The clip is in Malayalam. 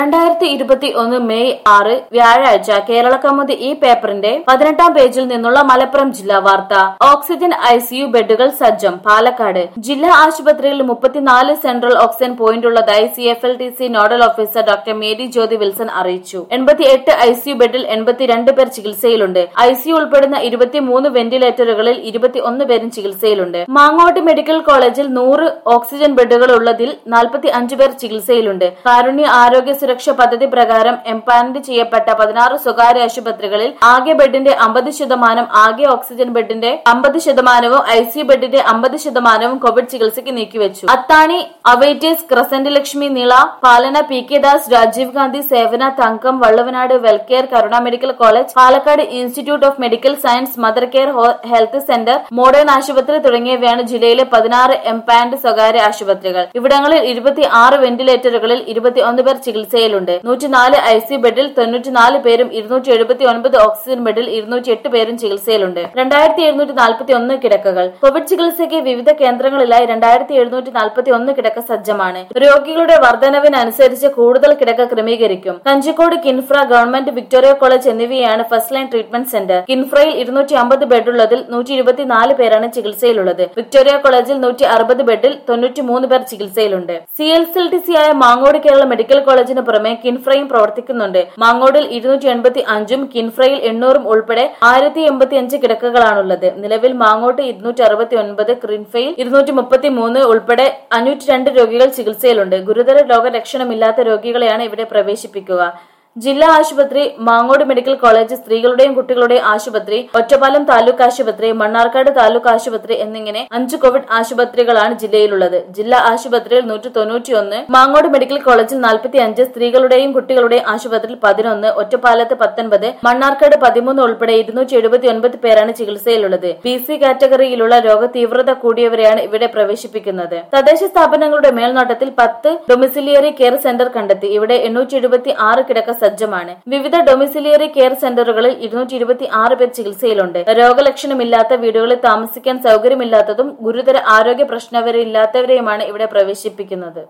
രണ്ടായിരത്തി ഇരുപത്തി ഒന്ന് മെയ് ആറ് വ്യാഴാഴ്ച കേരള കൗമുദി ഈ പേപ്പറിന്റെ പതിനെട്ടാം പേജിൽ നിന്നുള്ള മലപ്പുറം ജില്ലാ വാർത്ത ഓക്സിജൻ ഐസിയു ബെഡുകൾ സജ്ജം പാലക്കാട് ജില്ലാ ആശുപത്രിയിൽ മുപ്പത്തിനാല് സെൻട്രൽ ഓക്സിജൻ പോയിന്റ് ഉള്ളതായി C F L T C nodal officer doctor Mary Jyothi Wilson അറിയിച്ചു എൺപത്തിയെട്ട് ഐസിയു ബെഡിൽ എൺപത്തിരണ്ട് പേർ ചികിത്സയിലുണ്ട് ഐസിയു ഉൾപ്പെടുന്ന ഇരുപത്തിമൂന്ന് വെന്റിലേറ്ററുകളിൽ ഇരുപത്തിയൊന്ന് പേരും ചികിത്സയിലുണ്ട് മാങ്ങോട്ട് മെഡിക്കൽ കോളേജിൽ നൂറ് ഓക്സിജൻ ബെഡുകൾ ഉള്ളതിൽ നാൽപ്പത്തി അഞ്ച് പേർ ചികിത്സയിലുണ്ട് കാരുണ്യ ആരോഗ്യ സുരക്ഷ പദ്ധതി പ്രകാരം എംപാനൽ ചെയ്യപ്പെട്ട പതിനാറ് സ്വകാര്യ ആശുപത്രികളിൽ ആകെ ബെഡിന്റെ അമ്പത് ശതമാനം ആകെ ഓക്സിജൻ ബെഡിന്റെ അമ്പത് ശതമാനവും ഐസിയു ബെഡിന്റെ അമ്പത് ശതമാനവും കോവിഡ് ചികിത്സയ്ക്ക് നീക്കിവെച്ചു Athani Avitis Crescent Lakshmi Nila Palana P K Das Rajiv Gandhi Sevana Thangam Valluvanad Welcare Karuna medical college Palakkad institute of medical science mother care ho- health centre modern ആശുപത്രി തുടങ്ങിയവയാണ് ജില്ലയിലെ പതിനാറ് എംപാൻഡ് സ്വകാര്യ ആശുപത്രികൾ ഇവിടങ്ങളിൽ ഇരുപത്തി ആറ് വെന്റിലേറ്ററുകളിൽ ഇരുപത്തിയൊന്ന് പേർ ചികിത്സയിലുണ്ട് നൂറ്റിനാല് ഐ സി ബെഡിൽ തൊണ്ണൂറ്റിനാല് പേരും ഇരുന്നൂറ്റി എഴുപത്തി ഒൻപത് ഓക്സിജൻ ബെഡിൽ ഇരുന്നൂറ്റി എട്ട് പേരും ചികിത്സയിലുണ്ട് രണ്ടായിരത്തി എഴുന്നൂറ്റി നാൽപ്പത്തി ഒന്ന് കിടക്കകൾ കോവിഡ് ചികിത്സയ്ക്ക് വിവിധ കേന്ദ്രങ്ങളിലായി രണ്ടായിരത്തി എഴുന്നൂറ്റി നാൽപ്പത്തി ഒന്ന് കിടക്ക സജ്ജമാണ് രോഗികളുടെ വർധനവിനനുസരിച്ച് കൂടുതൽ കിടക്ക ക്രമീകരിക്കും Kanjikode Kinfra government Victoria college എന്നിവയാണ് ഫസ്റ്റ് ലൈൻ ട്രീറ്റ്മെന്റ് സെന്റർ കിൻഫ്രയിൽ ഇരുന്നൂറ്റി അമ്പത് ബെഡുള്ളതിൽ നൂറ്റി ഇരുപത്തിനാല് പേരാണ് ചികിത്സയിലുള്ളത് വിക്ടോറിയ കോളേജിൽ നൂറ്റി അറുപത് ബെഡിൽ തൊണ്ണൂറ്റി മൂന്ന് പേർ ചികിത്സയിലുണ്ട് C L L T C ആയ മാങ്ങോട് കേരള മെഡിക്കൽ കോളേജിന് പുറമെ കിൻഫ്രയും പ്രവർത്തിക്കുന്നുണ്ട് മാങ്ങോടിൽ ഇരുന്നൂറ്റി എൺപത്തി അഞ്ചും കിൻഫ്രയിൽ എണ്ണൂറും ഉൾപ്പെടെ ആയിരത്തി എൺപത്തി അഞ്ച് കിടക്കകളാണുള്ളത് നിലവിൽ മാങ്ങോട്ട് ഇരുന്നൂറ്റി അറുപത്തി ഒൻപത് ക്രിൻഫയിൽ ഇരുന്നൂറ്റി മുപ്പത്തി മൂന്ന് ഉൾപ്പെടെ അഞ്ഞൂറ്റി രണ്ട് രോഗികൾ ചികിത്സയിലുണ്ട് ഗുരുതര രോഗലക്ഷണമില്ലാത്ത രോഗികളെയാണ് ഇവിടെ പ്രവേശിപ്പിക്കുക ജില്ലാ ആശുപത്രി മാങ്ങോട് മെഡിക്കൽ കോളേജ് സ്ത്രീകളുടെയും കുട്ടികളുടെയും ആശുപത്രി ഒറ്റപ്പാലം താലൂക്ക് ആശുപത്രി മണ്ണാർക്കാട് താലൂക്ക് ആശുപത്രി എന്നിങ്ങനെ അഞ്ച് കോവിഡ് ആശുപത്രികളാണ് ജില്ലയിലുള്ളത് ജില്ലാ ആശുപത്രിയിൽ നൂറ്റി തൊണ്ണൂറ്റിയൊന്ന് മാങ്ങോട് മെഡിക്കൽ കോളേജിൽ നാൽപ്പത്തി അഞ്ച് സ്ത്രീകളുടെയും കുട്ടികളുടെയും ആശുപത്രിയിൽ പതിനൊന്ന് ഒറ്റപ്പാലത്ത് പത്തൊൻപത് മണ്ണാർക്കാട് പതിമൂന്ന് ഉൾപ്പെടെ ഇരുന്നൂറ്റി എഴുപത്തി ഒൻപത് പേരാണ് ചികിത്സയിലുള്ളത് ബി സി കാറ്റഗറിയിലുള്ള രോഗതീവ്രത കൂടിയവരെയാണ് ഇവിടെ പ്രവേശിപ്പിക്കുന്നത് തദ്ദേശ സ്ഥാപനങ്ങളുടെ മേൽനോട്ടത്തിൽ പത്ത് ഡൊമിസിലിയറി കെയർ സെന്റർ കണ്ടെത്തി ഇവിടെ എണ്ണൂറ്റി എഴുപത്തി ആറ് കിടക്ക സജ്ജമാണ് വിവിധ ഡൊമിസിലിയറി കെയർ സെന്ററുകളിൽ ഇരുന്നൂറ്റി ഇരുപത്തി ആറ് പേർ ചികിത്സയിലുണ്ട് രോഗലക്ഷണമില്ലാത്ത വീടുകളിൽ താമസിക്കാൻ സൗകര്യമില്ലാത്തതും ഗുരുതര ആരോഗ്യ പ്രശ്നവരില്ലാത്തവരെയുമാണ് ഇവിടെ പ്രവേശിപ്പിക്കുന്നത്